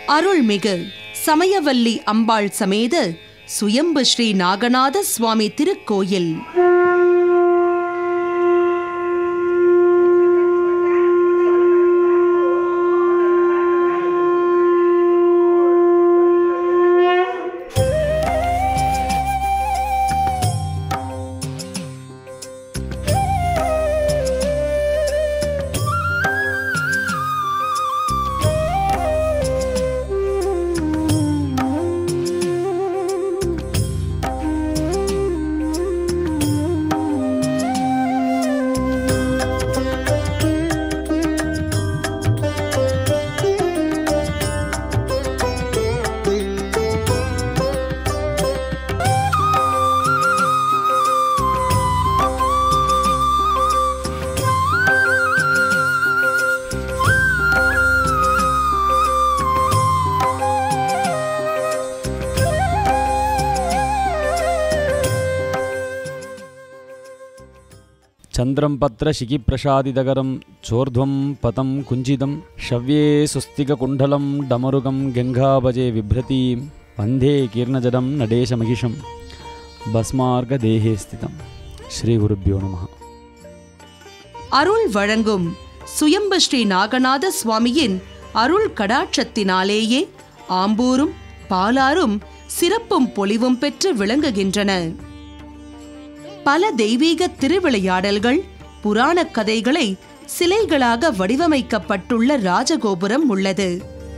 அருள்மிகு சமயவல்லி அம்பாள் சமேத சுயம்பு ஸ்ரீ நாகநாத சுவாமி திருக்கோயில் చంద్రం పత్ర శిఖిప్రసాదిదగరం చోర్ధ్వం పతం కుంజితం శవ్యే సుస్తికకుండలం డమరుగం గంగాభజే బిభ్రతీం వందే కీర్ణజడం நடேசமகிஷம் பஸ்மார்க தேகே ஸ்திதம் ஸ்ரீ குருப்பியோ நம அருள் வழங்கும் சுயம்பு ஸ்ரீ நாகநாத சுவாமியின் அருள் கடாட்சத்தினாலேயே ஆம்பூரும் பாலாரும் சிறப்பும் பொலிவும் பெற்று விளங்குகின்றன பல தெய்வீக திருவிளையாடல்கள் புராணக் கதைகளை சிலைகளாக வடிவமைக்கப்பட்டுள்ள ராஜகோபுரம் உள்ளது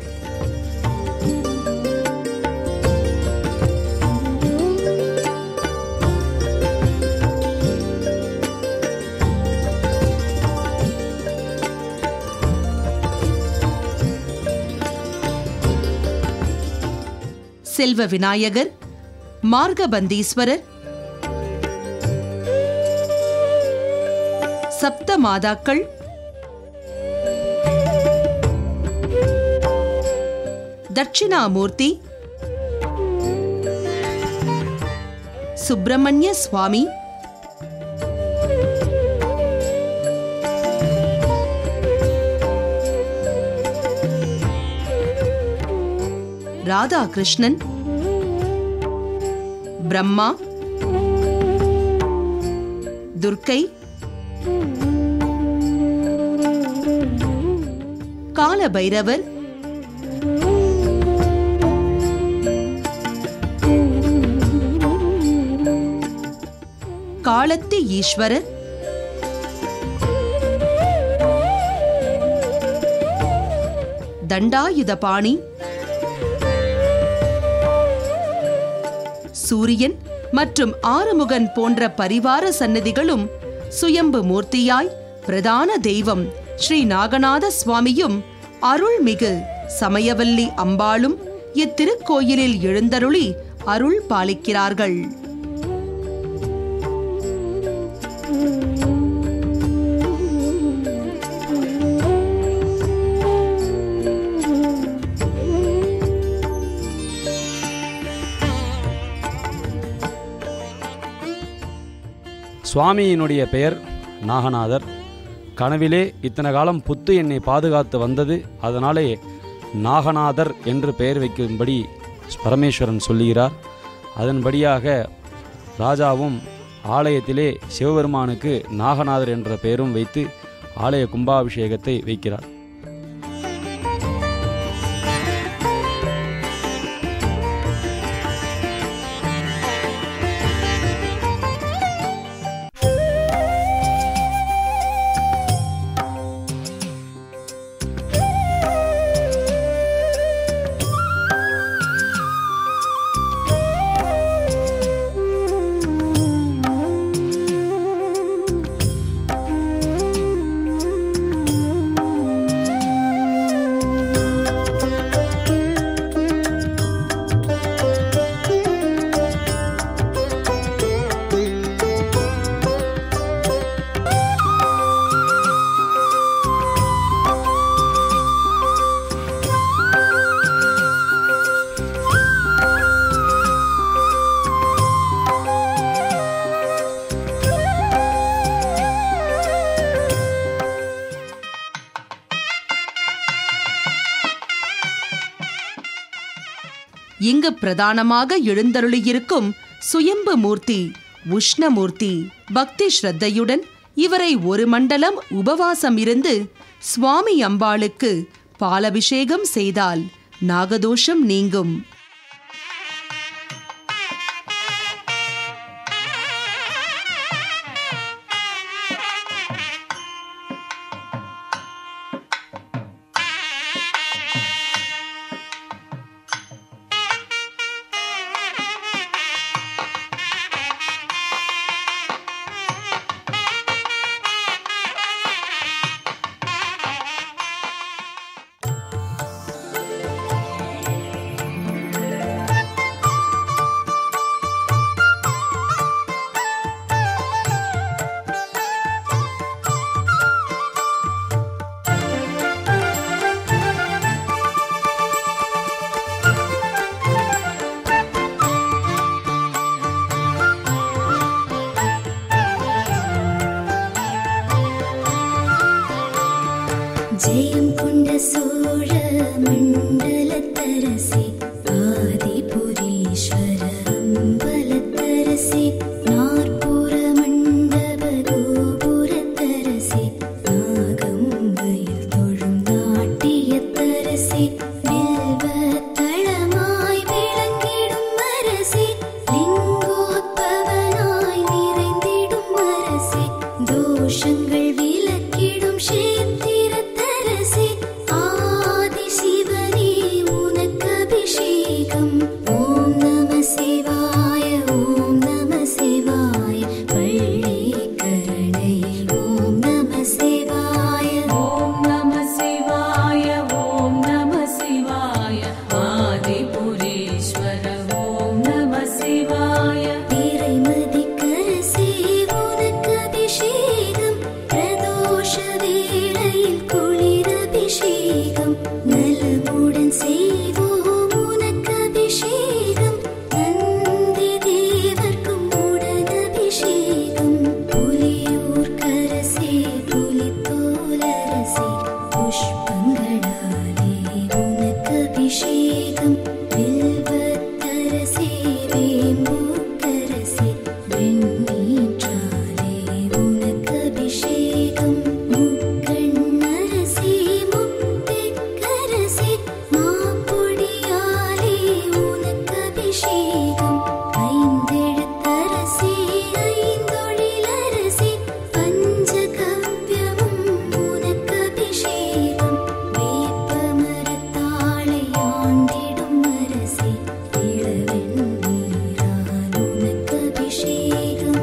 செல்வ விநாயகர் மார்கபந்தீஸ்வரர் சப்த மாதாக்கள் தட்சிணாமூர்த்தி சுப்பிரமணிய சுவாமி ராதாகிருஷ்ணன் பிரம்மா துர்க்கை கால பைரவர் காலத்தி ஈஸ்வரர் தண்டாயுதபாணி சூரியன் மற்றும் ஆறுமுகன் போன்ற பரிவார சன்னதிகளும் சுயம்பு மூர்த்தியாய் பிரதான தெய்வம் ஸ்ரீ நாகநாத சுவாமியும் அருள்மிகு சமயவல்லி அம்பாளும் இத்திருக்கோயிலில் எழுந்தருளி அருள் பாலிக்கிறார்கள் சுவாமியினுடைய பெயர் நாகநாதர் கனவிலே இத்தனை காலம் புத்து என்னை பாதுகாத்து வந்தது அதனாலே நாகநாதர் என்று பெயர் வைக்கும்படி பரமேஸ்வரன் சொல்லுகிறார் அதன்படியாக ராஜாவும் ஆலயத்திலே சிவபெருமானுக்கு நாகநாதர் என்ற பெயரும் வைத்து ஆலய கும்பாபிஷேகத்தை வைக்கிறார் இங்கு பிரதானமாக எழுந்தருளியிருக்கும் சுயம்பு மூர்த்தி உஷ்ணமூர்த்தி பக்தி ஸ்ரத்தையுடன் இவரை ஒரு மண்டலம் உபவாசம் இருந்து சுவாமி அம்பாளுக்கு பாலபிஷேகம் செய்தால் நாகதோஷம் நீங்கும் ஜெயம் கொண்ட சோழ மண்டலத்தரசி ஆதிபுரீஸ்வர அம்பலத்தரசி நாற்புற மண்டப கோபுரத்தரசி நாகங்கையில் தொழும் நாட்டியத்தரசி வில்வத்தளமாய் விளங்கிடும் அரசி லிங்கோத்பவனாய் நிறைந்திடும் அரசி தோஷங்கள் விலக்கிடும் சேத்திரத்தரசி ஆதி சிவனே உனக்கு அபிஷேகம் ஓம் நம சிவாய ஓம் நம சிவாய பள்ளிக்கரணை ஓம் நம சிவாய ஓம் நம சிவாய ஓம் நம சிவாய ஆதிபுரீஸ்வர ஓம் நம சிவாய திரைமதிக்கரசி உனக்கு அபிஷேகம் பிரதோஷ வேளையில் குளிர் அபிஷேகம் நலமுடன் செய்வோம் உனக்கு அபிஷேகம் நந்தி தேவர்க்கும் உடன் அபிஷேகம் புலியூர் கரசி புலித்தோலரசி புஷ்பங்களாலே உனக்கு அபிஷேகம் வில்வத்தரசி வேம்பூக்கரசி வெண்ணீற்றாலே உனக்கு அபிஷேகம் முக்கண்ணரசி முத்திக்கரசி மாப்பொடியாலே உனக்கு அபிஷேகம் ஐந்தெழுத்தரசி ஐந்தொழிலரசி பஞ்சகவ்யமும் உனக்கு அபிஷேகம் வேப்பமரத்தாளை ஆண்டிடும் அரசி இளவெண்ணீரால் உனக்கு அபிஷேகம்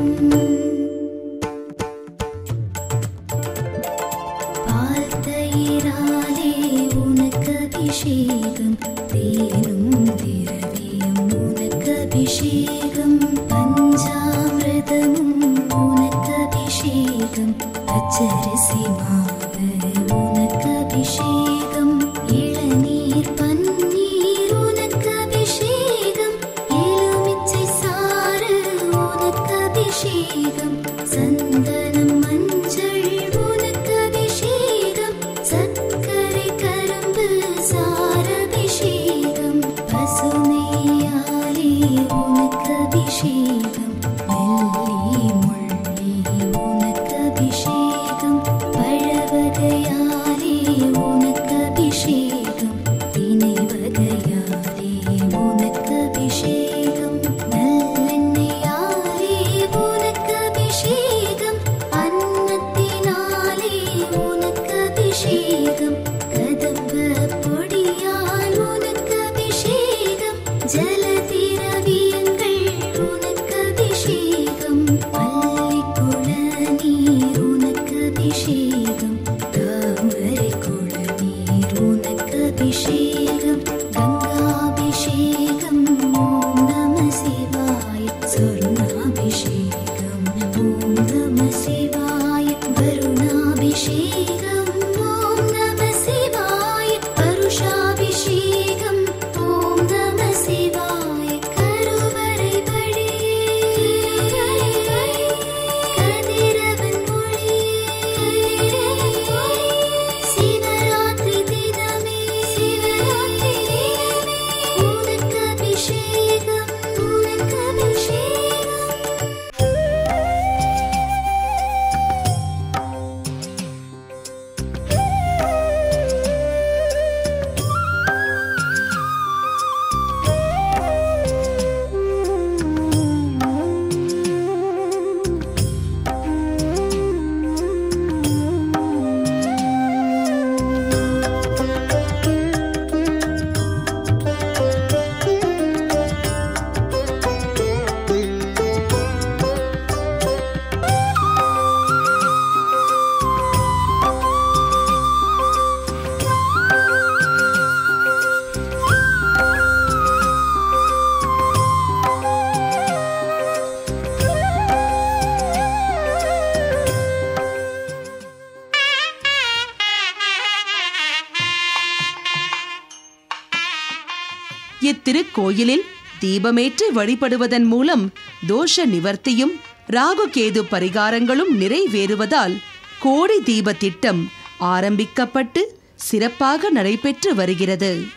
பால் தயிராலே உனக்கு அபிஷேகம் தேனும் திரவியம் உனக்கு அபிஷேகம் பஞ்சாமிரதமும் உனக்கு அபிஷேகம் பச்சரிசி மாவு உனக்கு அபிஷேகம் இளநீர் பன்னீர் உனக்கு அபிஷேகம் எலுமிச்சை சாறு உனக்கு அபிஷேகம் சந்தனம் மஞ்சள் உனக்கு அபிஷேகம் சர்க்கரை கரும்பு சாரபிஷேகம் பசுமையாலே உனக்கு அபிஷேகம் வெள்ளி முள்ளி உனக்கு அபிஷேகம் பழவகையாலே உனக்கு அபிஷேகம் தினை வகையாலே உனக்கு அபிஷேகம் நல்லெண்ணெயாலே உனக்கு அபிஷேகம் அன்னத்தினாலே உனக்கு அபிஷேகம் கதம்ப பொடியால் உனக்கு அபிஷேகம் ஜலதிரவியங்கள் உனக்கு அபிஷேகம் பள்ளிக்குள நீர் உனக்கு அபிஷேகம் தாமரை குள நீர் உனக்கு அபிஷேகம் கங்காபிஷேகம் ஓம் நம சிவாய சொர்ணாபிஷேகம் ஓம் நம சிவாய வருணாபிஷேகம் ஓம் நம சிவாய பருஷாபிஷேகம் ஓம் நம சிவாய கருவறை கதிரவன் மொழி சிவராத்திரி தினமே சிவராத்திரி தினமே உனக்கு இத்திருக்கோயிலில் தீபமேற்றி வழிபடுவதன் மூலம் தோஷ நிவர்த்தியும் ராகுகேது பரிகாரங்களும் நிறைவேறுவதால் கோடி தீப திட்டம் ஆரம்பிக்கப்பட்டு சிறப்பாக நடைபெற்று வருகிறது